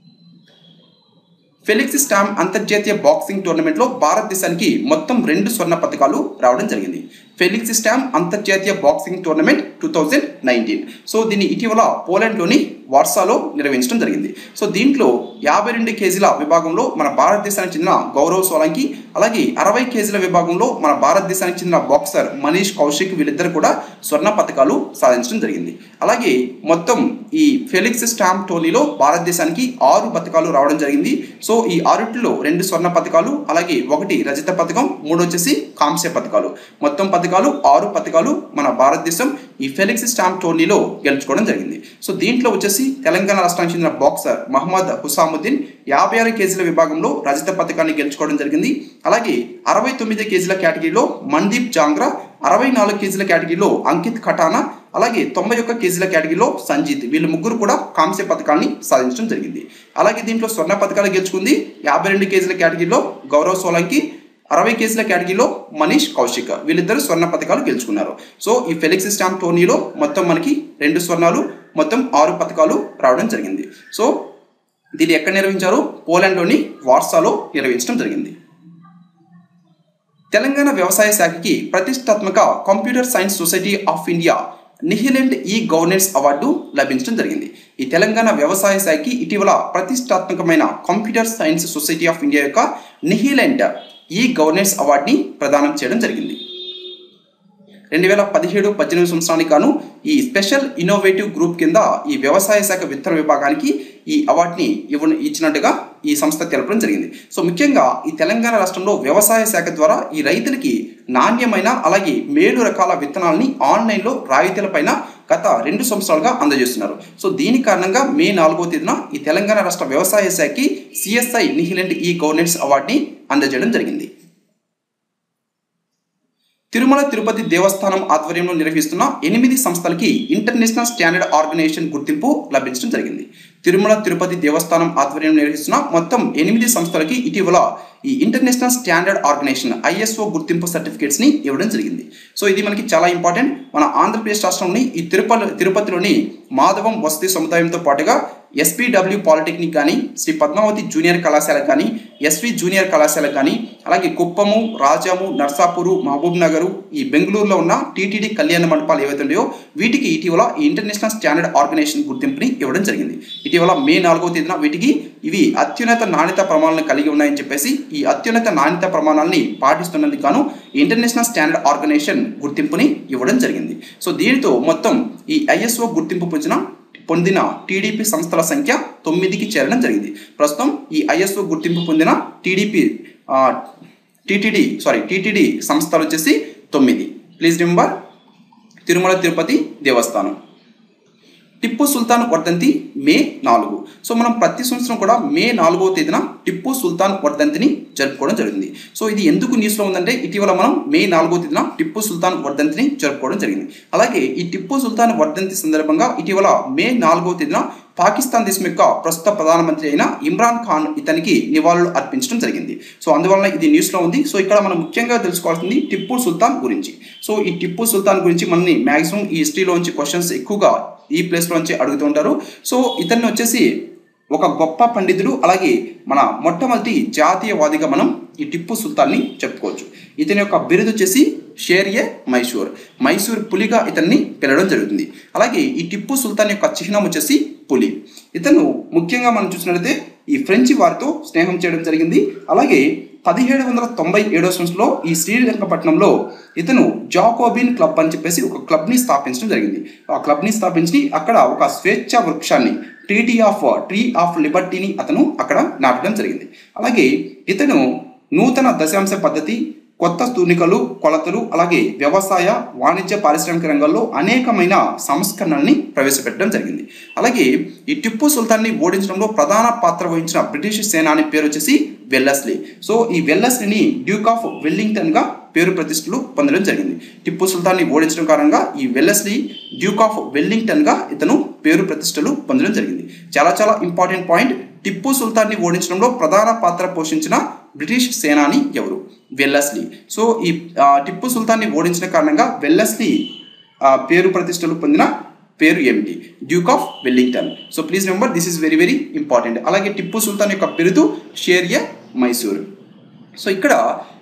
Felix Stamm అంతర్జాతీయ బాక్సింగ్ టోర్నమెంట్లో భారతదేశానికి మొత్తం రెండు స్వర్ణ పథకాలు రావడం జరిగింది ఫెలిక్స్ స్టామ్ అంతర్జాతీయ boxing tournament two thousand nineteen so దీన్ని ఇటీవల పోలాండ్లోని వార్సాలో నిర్వహించడం జరిగింది సో దీంట్లో యాభై రెండు కేజీల విభాగంలో మన భారతదేశానికి చెందిన గౌరవ్ సోలంకి అలాగే అరవై కేజీల విభాగంలో మన భారతదేశానికి చెందిన బాక్సర్ మనీష్ కౌశిక్ వీళ్ళిద్దరు కూడా స్వర్ణ పథకాలు సాధించడం జరిగింది అలాగే మొత్తం ఈ ఫెలిక్స్ స్టాంప్ టోర్నీలో భారతదేశానికి ఆరు పథకాలు రావడం జరిగింది సో ఈ ఆరుటిలో రెండు స్వర్ణ పథకాలు అలాగే ఒకటి రజత పథకం మూడు వచ్చేసి కాంస్య పథకాలు మొత్తం పథకాలు ఆరు పథకాలు మన భారతదేశం ఈ ఫెలిక్స్ స్టాంప్ టోర్నీలో గెలుచుకోవడం జరిగింది సో దీంట్లో వచ్చేసి తెలంగాణ రాష్ట్రానికి చెందిన బాక్సర్ మహమ్మద్ హుసాముద్దీన్ యాభై ఆరు కేజీల విభాగంలో రజత పథకాన్ని గెలుచుకోవడం జరిగింది అలాగే అరవై తొమ్మిది కేజీల కేటగిరీలో మందీప్ జాంగ్రా అరవై నాలుగు కేజీల కేటగిరీలో అంకిత్ ఖటానా అలాగే తొంభై ఒక్క కేజీల కేటగిరీలో సంజీత్ వీళ్ళు ముగ్గురు కూడా కాంస్య పథకాన్ని సాధించడం జరిగింది అలాగే దీంట్లో స్వర్ణ పథకాలు గెలుచుకుంది యాభై రెండు కేజీల కేటగిరీలో గౌరవ్ సోలంకి అరవై కేజీల కేటగిరీలో మనీష్ కౌశిక్ వీళ్ళిద్దరు స్వర్ణ పథకాలు గెలుచుకున్నారు సో ఈ ఫెలిక్స్ స్టాంప్ టోర్నీలో మొత్తం మనకి రెండు స్వర్ణాలు మొత్తం ఆరు పథకాలు రావడం జరిగింది సో దీన్ని ఎక్కడ నిర్వహించారు పోలాండ్లోని వార్సాలో నిర్వహించడం జరిగింది తెలంగాణ వ్యవసాయ శాఖకి ప్రతిష్టాత్మక computer science society of India Nihilent e governance award లభించడం జరిగింది ఈ తెలంగాణ వ్యవసాయ శాఖకి ఇటీవల ప్రతిష్టాత్మకమైన computer science society of India యొక్క నిహిలెండ్ ఈ గవర్నెన్స్ అవార్డుని ప్రదానం చేయడం జరిగింది రెండు వేల పదిహేడు పద్దెనిమిది సంవత్సరానికి గాను ఈ స్పెషల్ ఇన్నోవేటివ్ గ్రూప్ కింద ఈ వ్యవసాయ శాఖ విత్తన విభాగానికి ఈ అవార్డుని ఇవ్వ ఇచ్చినట్టుగా ఈ సంస్థ తెలపడం జరిగింది సో ముఖ్యంగా ఈ తెలంగాణ రాష్ట్రంలో వ్యవసాయ శాఖ ద్వారా ఈ రైతులకి నాణ్యమైన అలాగే మేలు రకాల విత్తనాలని ఆన్లైన్లో రాయితీలపైన గత రెండు సంవత్సరాలుగా అందజేస్తున్నారు సో దీని కారణంగా మే నాలుగో తేదీన ఈ తెలంగాణ రాష్ట్ర వ్యవసాయ శాఖకి సిఎస్ఐ నిహిలెంట్ ఈ గవర్నెన్స్ అవార్డుని అందజేయడం జరిగింది తిరుమల తిరుపతి దేవస్థానం ఆధ్వర్యంలో నిర్వహిస్తున్న ఎనిమిది సంస్థలకి ఇంటర్నేషనల్ స్టాండర్డ్ ఆర్గనైజేషన్ గుర్తింపు లభించడం జరిగింది తిరుమల తిరుపతి దేవస్థానం ఆధ్వర్యంలో నిర్వహిస్తున్న మొత్తం ఎనిమిది సంస్థలకి ఇటీవల ఈ ఇంటర్నేషనల్ స్టాండర్డ్ ఆర్గనైజేషన్ ఐఎస్ఓ గుర్తింపు సర్టిఫికేట్స్ ని ఇవ్వడం జరిగింది సో ఇది మనకి చాలా ఇంపార్టెంట్ మన ఆంధ్రప్రదేశ్ రాష్ట్రంలోని ఈ తిరుపతి తిరుపతిలోని మాధవం వసతి సముదాయంతో పాటుగా ఎస్పీడబ్ల్యూ పాలిటెక్నిక్ కానీ శ్రీ పద్మావతి జూనియర్ కళాశాల కానీ ఎస్వి జూనియర్ కళాశాల కానీ అలాగే కుప్పము రాజాము నర్సాపూరు మహబూబ్ నగరు ఈ బెంగళూరులో ఉన్న టీటీడీ కళ్యాణ మండపాలు ఏవైతే ఉన్నాయో వీటికి ఇటీవల ఈ ఇంటర్నేషనల్ స్టాండర్డ్ ఆర్గనైజేషన్ గుర్తింపుని ఇవ్వడం జరిగింది ఇటీవల మే నాలుగవ తేదీన వీటికి ఇవి అత్యున్నత నాణ్యత ప్రమాణాలను కలిగి ఉన్నాయని చెప్పేసి ఈ అత్యున్నత నాణ్యత ప్రమాణాలని పాటిస్తున్నందుకు గాను ఇంటర్నేషనల్ స్టాండర్డ్ ఆర్గనైజేషన్ గుర్తింపుని ఇవ్వడం జరిగింది సో దీనితో మొత్తం ఈ ఐఎస్ఓ గుర్తింపు పొందిన పొందిన టీడీపీ సంస్థల సంఖ్య తొమ్మిదికి చేరడం జరిగింది ప్రస్తుతం ఈ ఐఎస్ఓ గుర్తింపు పొందిన టీడీపీ టీటీడీ సారీ టీటీడీ సంస్థలు వచ్చేసి తొమ్మిది ప్లీజ్ రిమెంబర్ తిరుమల తిరుపతి దేవస్థానం టిప్పు సుల్తాన్ వర్ధంతి మే నాలుగు సో మనం ప్రతి సంవత్సరం కూడా మే నాలుగవ తేదీన టిప్పు సుల్తాన్ వర్ధంతిని జరుపుకోవడం జరిగింది సో ఇది ఎందుకు న్యూస్లో ఉందంటే ఇటీవల మనం మే నాలుగో తేదీన టిప్పు సుల్తాన్ వర్ధంతిని జరుపుకోవడం జరిగింది అలాగే ఈ టిప్పు సుల్తాన్ వర్ధంతి సందర్భంగా ఇటీవల మే నాలుగో తేదీన పాకిస్తాన్ దేశం యొక్క ప్రస్తుత ప్రధానమంత్రి అయిన ఇమ్రాన్ ఖాన్ ఇతనికి నివాళులు అర్పించడం జరిగింది సో అందువలన ఇది న్యూస్లో ఉంది సో ఇక్కడ మనం ముఖ్యంగా తెలుసుకోవాల్సింది టిప్పు సుల్తాన్ గురించి సో ఈ టిప్పు సుల్తాన్ గురించి మనని మ్యాక్సిమం ఈ హిస్టరీలోంచి క్వశ్చన్స్ ఎక్కువగా ఈ ప్లేస్లోంచి అడుగుతూ ఉంటారు సో ఇతన్ని వచ్చేసి ఒక గొప్ప పండితుడు అలాగే మన మొట్టమొదటి జాతీయవాదిగా మనం ఈ టిప్పు సుల్తాన్ని చెప్పుకోవచ్చు ఇతని యొక్క బిరుదు వచ్చేసి షేర్యే మైసూర్ మైసూర్ పులిగా ఇతన్ని పిలవడం జరుగుతుంది అలాగే ఈ టిప్పు సుల్తాన్ యొక్క చిహ్నం వచ్చేసి పులి ఇతను ముఖ్యంగా మనం చూసినట్లయితే ఈ ఫ్రెంచి వారితో స్నేహం చేయడం జరిగింది అలాగే పదిహేడు వందల తొంభై ఏడో సంవత్సరంలో ఈ శ్రీరంగపట్నంలో ఇతను జాకోబిన్ క్లబ్ అని చెప్పేసి ఒక క్లబ్ని స్థాపించడం జరిగింది ఆ క్లబ్ని స్థాపించి అక్కడ ఒక స్వేచ్ఛ వృక్షాన్ని ట్రీటీ ఆఫ్ ట్రీ ఆఫ్ లిబర్టీని అతను అక్కడ నాటడం జరిగింది అలాగే ఇతను నూతన దశాంశ పద్ధతి కొత్త స్థూనికలు కొలతలు అలాగే వ్యవసాయ వాణిజ్య పారిశ్రామిక రంగాల్లో అనేకమైన సంస్కరణల్ని ప్రవేశపెట్టడం జరిగింది అలాగే ఈ టిప్పు సుల్తాన్ని ఓడించడంలో ప్రధాన పాత్ర వహించిన బ్రిటిష్ సేనాని పేరు వచ్చేసి వెల్లస్లీ సో ఈ వెల్లస్లీని డ్యూక్ ఆఫ్ వెల్లింగ్టన్గా పేరు ప్రతిష్టలు పొందడం జరిగింది టిప్పు సుల్తాన్ని ఓడించడం కారణంగా ఈ వెల్లస్లీ డ్యూక్ ఆఫ్ వెల్లింగ్టన్గా ఇతను పేరు ప్రతిష్టలు పొందడం జరిగింది చాలా చాలా ఇంపార్టెంట్ పాయింట్ టిప్పు సుల్తాన్ని ఓడించడంలో ప్రధాన పాత్ర పోషించిన బ్రిటిష్ సేనాని ఎవరు వెల్లస్లీ సో ఈ ఆ, టిప్పు సుల్తాన్ని ఓడించిన కారణంగా వెల్లస్లీ ఆ, పేరు ప్రతిష్టలు పొందిన పేరు ఏమిటి duke of Wellington so please remember this is very very important అలాగే టిప్పు సుల్తాన్ యొక్క బిరుదు షేర్య మైసూర్ సో ఇక్కడ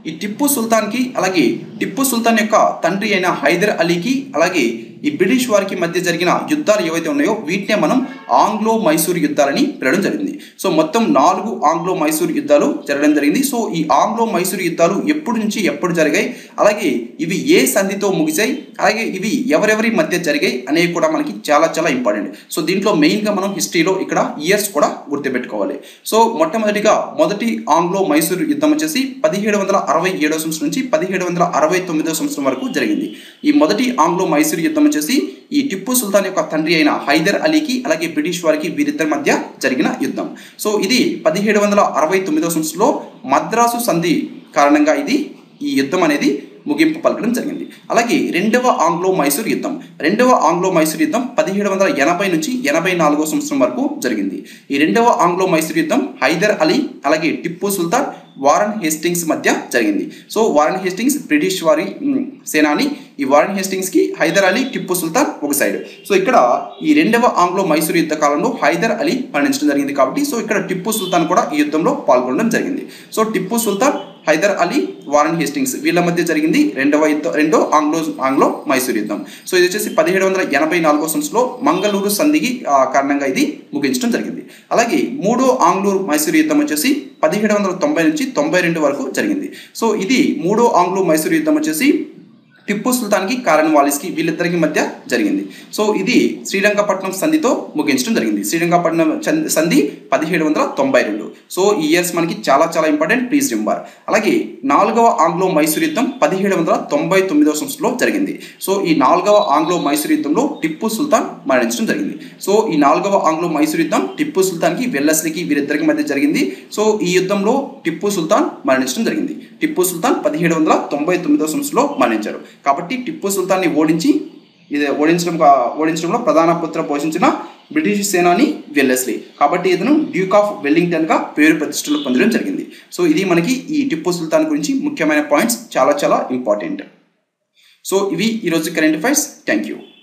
ఈ టిప్పు సుల్తాన్కి అలాగే టిప్పు సుల్తాన్ యొక్క తండ్రి అయిన హైదర్ అలీకి అలాగే ఈ బ్రిటిష్ వారికి మధ్య జరిగిన యుద్ధాలు ఏవైతే ఉన్నాయో వీటినే మనం ఆంగ్లో మైసూర్ యుద్ధాలని పిలవడం జరిగింది సో మొత్తం నాలుగు ఆంగ్లో మైసూర్ యుద్ధాలు జరగడం జరిగింది సో ఈ ఆంగ్లో మైసూర్ యుద్ధాలు ఎప్పటి నుంచి ఎప్పుడు జరిగాయి అలాగే ఇవి ఏ సంధితో ముగిశాయి అలాగే ఇవి ఎవరెవరి మధ్య జరిగాయి అనేవి కూడా మనకి చాలా చాలా ఇంపార్టెంట్ సో దీంట్లో మెయిన్గా మనం హిస్టరీలో ఇక్కడ ఇయర్స్ కూడా గుర్తుపెట్టుకోవాలి సో మొట్టమొదటిగా మొదటి ఆంగ్లో మైసూర్ యుద్ధం వచ్చేసి పదిహేడు వందల అరవై ఏడో సంవత్సరం నుంచి పదిహేడు వందల అరవై తొమ్మిదో సంవత్సరం వరకు జరిగింది ఈ మొదటి ఆంగ్లో మైసూర్ యుద్ధం వచ్చేసి ఈ టిప్పు సుల్తాన్ యొక్క తండ్రి అయిన హైదర్ అలీకి అలాగే బ్రిటిష్ వారికి వీరిద్దరి మధ్య జరిగిన యుద్ధం సో ఇది పదిహేడు వందల అరవై తొమ్మిదో సంవత్సరంలో మద్రాసు సంధి కారణంగా ఇది ఈ యుద్ధం అనేది ముగింపు పలకడం జరిగింది అలాగే రెండవ ఆంగ్లో మైసూర్ యుద్ధం రెండవ ఆంగ్లో మైసూర్ యుద్ధం పదిహేడు వందల ఎనభై నుంచి ఎనభై నాలుగో సంవత్సరం వరకు జరిగింది ఈ రెండవ ఆంగ్లో మైసూర్ యుద్ధం హైదర్ అలీ అలాగే టిప్పు సుల్తాన్ వారన్ హేస్టింగ్స్ మధ్య జరిగింది సో వారన్ హేస్టింగ్స్ బ్రిటిష్ వారి మ్, సేనాని ఈ వారన్ హేస్టింగ్స్కి హైదర్ అలీ టిప్పు సుల్తాన్ ఒక సైడ్ సో ఇక్కడ ఈ రెండవ ఆంగ్లో మైసూర్ యుద్ధ కాలంలో హైదర్ అలీ మరణించడం జరిగింది కాబట్టి సో ఇక్కడ టిప్పు సుల్తాన్ కూడా ఈ యుద్ధంలో పాల్గొనడం జరిగింది so Tipu Sultan Hyder Ali Warren Hastings వీళ్ళ మధ్య జరిగింది రెండవ యుద్ధం రెండో ఆంగ్లో ఆంగ్లో మైసూర్ యుద్ధం సో ఇది వచ్చేసి పదిహేడు వందల ఎనభై నాలుగో సంవత్సరంలో మంగళూరు సంధికి ఆ, కారణంగా ఇది ముగించడం జరిగింది అలాగే మూడో ఆంగ్లూరు మైసూర్ యుద్ధం వచ్చేసి పదిహేడు వందల తొంభై నుంచి తొంభై రెండు వరకు జరిగింది సో ఇది మూడో ఆంగ్లో మైసూర్ యుద్ధం వచ్చేసి టిప్పు సుల్తాన్కి కారన్ వాలిస్కి వీళ్ళిద్దరికి మధ్య జరిగింది సో ఇది శ్రీరంగపట్నం సంధితో ముగించడం జరిగింది శ్రీరంగపట్నం చంద్- సంధి పదిహేడు వందల తొంభై రెండు సో ఈ ఇయర్స్ మనకి చాలా చాలా ఇంపార్టెంట్ ప్లీజ్ రింబార్ అలాగే నాలుగవ ఆంగ్లో మైసూర్ యుద్ధం పదిహేడు వందల తొంభై తొమ్మిదవ సంవత్సరంలో జరిగింది సో ఈ నాలుగవ ఆంగ్లో మైసూర్ యుద్ధంలో టిప్పు సుల్తాన్ మరణించడం జరిగింది సో ఈ నాలుగవ ఆంగ్లో మైసూర్ యుద్ధం టిప్పు సుల్తాన్కి వెల్లస్లికి వీరిద్దరికి మధ్య జరిగింది సో ఈ యుద్ధంలో టిప్పు సుల్తాన్ మరణించడం జరిగింది టిప్పు సుల్తాన్ పదిహేడు వందల తొంభై తొమ్మిదవ సంవత్సరంలో మరణించారు కాబట్టి టిప్పు సుల్తాన్ని ఓడించి ఇది ఓడించడం కా- ఓడించడంలో ప్రధాన పుత్ర పోషించిన బ్రిటిష్ సేనాని వెల్లెస్లీ కాబట్టి ఇతను డ్యూక్ ఆఫ్ వెల్లింగ్టన్గా పేరు ప్రతిష్టలు పొందడం జరిగింది సో ఇది మనకి ఈ టిప్పు సుల్తాన్ గురించి ముఖ్యమైన పాయింట్స్ చాలా చాలా ఇంపార్టెంట్ సో ఇవి ఈరోజు కరెంట్ అఫైర్స్ థ్యాంక్ యూ